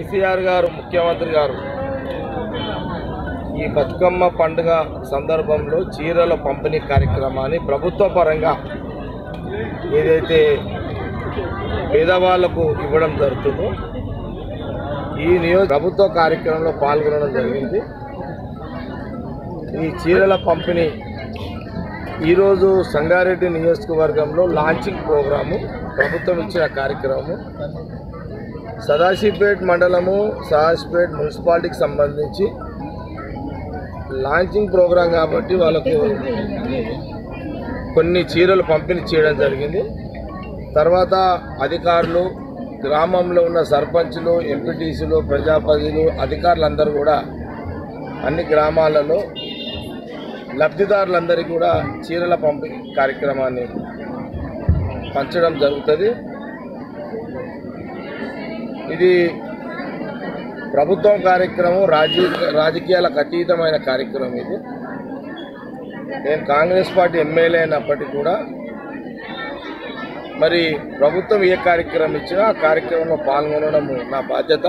కేసీఆర్ గారు ముఖ్యమంత్రి గారు ఈ బతుకమ్మ పండుగ సందర్భంలో చీరల పంపిణీ కార్యక్రమాన్ని ప్రభుత్వ పరంగా ఏదైతే పేదవాళ్లకు ఇవ్వడం జరుగుతుందో ఈ నియోజక ప్రభుత్వ కార్యక్రమంలో పాల్గొనడం జరిగింది ఈ చీరల పంపిణీ ఈరోజు సంగారెడ్డి నియోజకవర్గంలో లాంచింగ్ ప్రోగ్రాము ప్రభుత్వం ఇచ్చిన కార్యక్రమము సదాశివపేట్ మండలము సదాశివపేట్ మున్సిపాలిటీకి సంబంధించి లాంచింగ్ ప్రోగ్రాం కాబట్టి వాళ్ళకు కొన్ని చీరలు పంపిణీ చేయడం జరిగింది తర్వాత అధికారులు గ్రామంలో ఉన్న సర్పంచులు ఎంపీటీసీలు ప్రజాప్రతినిధులు అధికారులందరూ కూడా అన్ని గ్రామాలలో లబ్ధిదారులందరికీ కూడా చీరల పంపిణీ కార్యక్రమాన్ని పంచడం జరుగుతుంది ఇది ప్రభుత్వం కార్యక్రమం రాజీ రాజకీయాలకు అతీతమైన కార్యక్రమం ఇది నేను కాంగ్రెస్ పార్టీ ఎమ్మెల్యే అయినప్పటికీ కూడా మరి ప్రభుత్వం ఏ కార్యక్రమం ఇచ్చినా ఆ కార్యక్రమంలో పాల్గొనడం నా బాధ్యత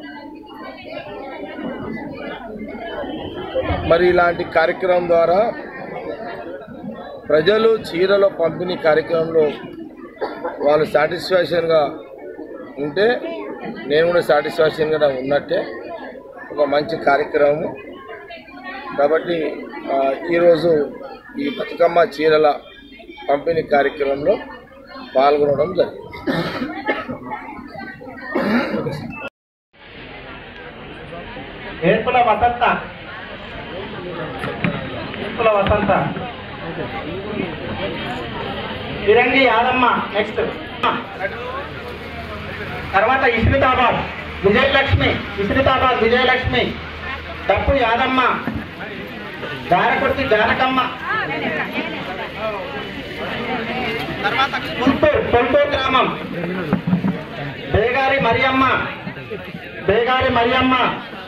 మరి ఇలాంటి కార్యక్రమం ద్వారా ప్రజలు చీరల పంపిణీ కార్యక్రమంలో వాళ్ళు సాటిస్ఫాక్షన్గా ఉంటే నేను కూడా సాటిస్ఫాక్షన్గా ఉన్నట్టే ఒక మంచి కార్యక్రమం కాబట్టి ఆ, ఈరోజు ఈ బతుకమ్మ చీరల పంపిణీ కార్యక్రమంలో పాల్గొనడం జరిగింది ఏర్పుల వసంత ఏర్పుల వసంత ఫిరంగి యాదమ్మ నెక్స్ట్ తర్వాత ఇస్మితాబాద్ విజయలక్ష్మి ఇస్మితాబాద్ విజయలక్ష్మి డప్పు యాదమ్మ దారకొట్టి జానకమ్మ తర్వాత పుల్పూర్ పుల్పూర్ గ్రామం బేగారి మరియమ్మ బేగారి మరియమ్మ